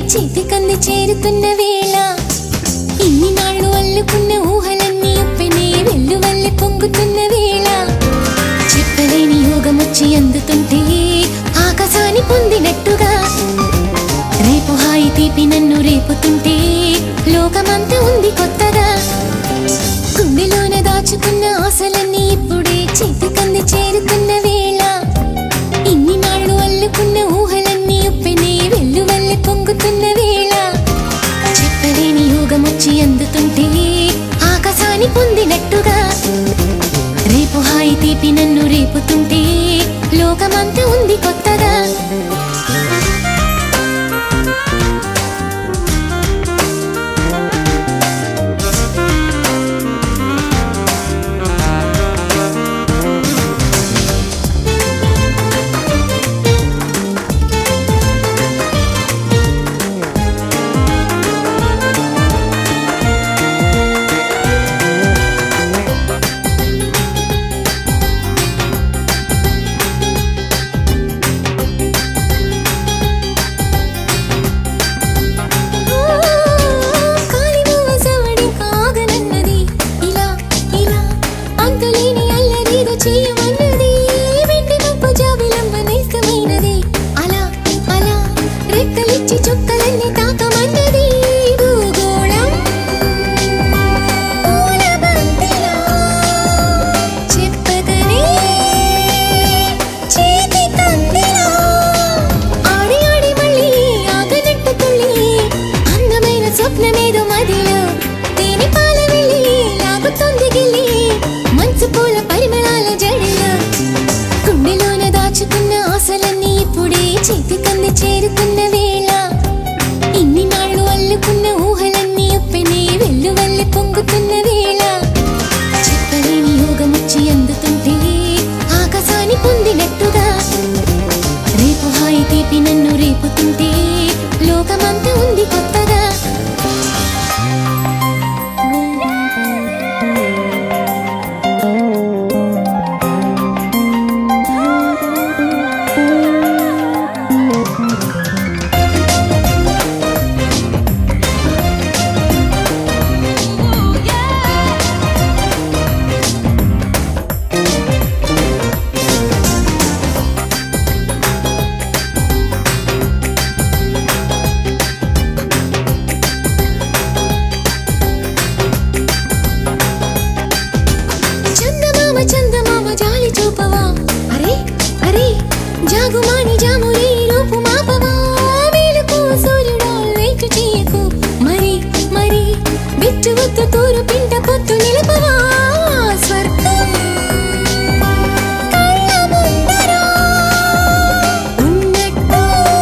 చేతికంది చేరుతున్న వేళ ఇన్ని నాళ్ళు అల్లుకున్న ఊహలన్నీ ఉప్పెనే వెల్లువల్లి పొంగుతున్న వేళ చెప్పలేని యోగమొచ్చి అందుతుంటే ఆకాశాన్ని పొందినట్టుగా రేపు హాయి తీపి నన్ను రేపుతుంటే లోకమంతా ఉంది కొత్తగా గుండెలోన దాచుకున్న ఆశలన్నీ ఇప్పుడే చేతికంది చేరుతున్న వేళ ఇన్ని నాళ్ళు అల్లుకున్న ఊహలన్నీ ఉప్పెనే వెల్లువల్లి పొంగుతున్న వేళ చెప్పలేని యోగమొచ్చి అందుతుంటే ఆకాశాన్ని పొందినట్టుగా రేపు హాయి తీపి నన్ను రేపుతుంటే లోకమంతా ఉంది కొత్తగా కాలిమూల సవడి కాగనన్నది ఇలా ఇలా అంతులేని అల్లరీదో చేయమన్నది వెండి ముప్పు జాబిలంబ నేస్తమైనది అలా అలా రెక్కలిచ్చి చుక్కలన్నీ తాకమన్నది భూగోళం పూల బంతిలా చెప్పగనే చేతి కందిలా ఆడి ఆడి మళ్ళీ ఆగనట్టు తుళ్ళి అందమైన స్వప్నమేదో మదిలో తేనె పాల వెళ్ళి లాగుతుంది గిల్లి మంచు పూల పరిమళాల జడిలో గుండెలోన దాచుకున్న ఆశలన్నీ ఇప్పుడే చేతికంది చేరుతున్న వేళ ఇన్ని నాళ్ళు అల్లుకున్న ఊహలన్నీ ఉప్పెనే వెల్లువల్లి పొంగుతున్న వేళ చెప్పలేని యోగమొచ్చి అందుతుంటే ఆకాశాన్ని పొందినట్టుగా రేపు హాయి తీపి నన్ను రేపుతుంటే లోకమంతా ఉంది కొత్తగా చందమామ చందమామ జాలి చూపవా అరే అరే జాగుమాని జామురి రూపు మాపవా వేలుకు సూర్యుడా లేటు చేయకు మరి మరి బిట్టు వద్దు తూరు పింట పొత్తు నిలపవా స్వర్గం కళ్ళ ముందర ఉన్నట్టు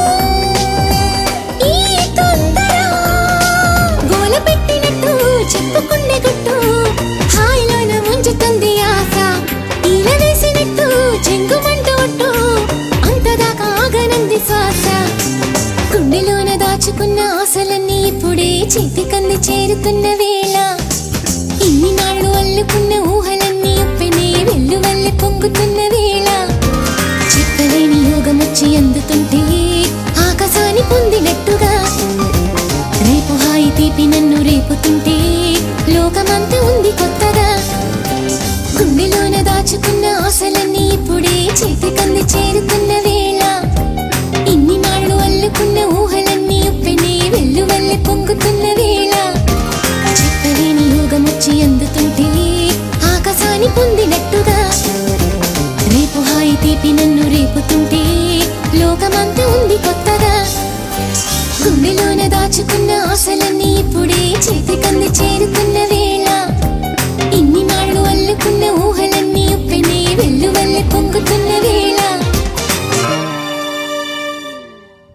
ఈ తొందర గోల పెట్టినట్టు చెప్పుకునే గుట్టు హాయిలోన ముంచుతుంది ఆశ ఈల వేసినట్టు చెంగుమంటూ ఒట్టు అంతదాకా ఆగనంది శ్వాస గుండెలోన దాచుకున్న ఆశలన్నీ ఇప్పుడే చేతికంది చేరుతున్న వేళ ఇన్ని నాళ్ళు అల్లుకున్న ఊహలన్నీ ఉప్పెనే వెల్లువల్లి పొంగుతున్న వేళ చెప్పలేని యోగమొచ్చి అందుతుంటే ఆకాశాన్ని పొందినట్టుగా రేపు హాయి తీపి నన్ను రేపుతుంటే లోకమంతా ఉంది కొత్తగా గుండెలోన దాచుకున్న ఆశలన్నీ ఇప్పుడే చేతికంది చేరుతున్న వేళ ఇన్ని నాళ్ళు అల్లుకున్న ఊహలన్నీ ఉప్పెనే వెల్లువల్లి పొంగుతున్న వేళ చెప్పలేని యోగమొచ్చి అందుతుంటే ఆకాశాన్ని పొందినట్టుగా రేపు హాయి తీపి నన్ను రేపుతుంటే లోకమంతా ఉంది కొత్తగా గుండెలోన దాచుకున్న ఆశలన్నీ ఇప్పుడే చేతికంది చేరుతున్న వేళ ఇన్ని నాళ్ళు అల్లుకున్న ఊహలన్నీ ఉప్పెనే వెల్లువల్లి పొంగుతున్న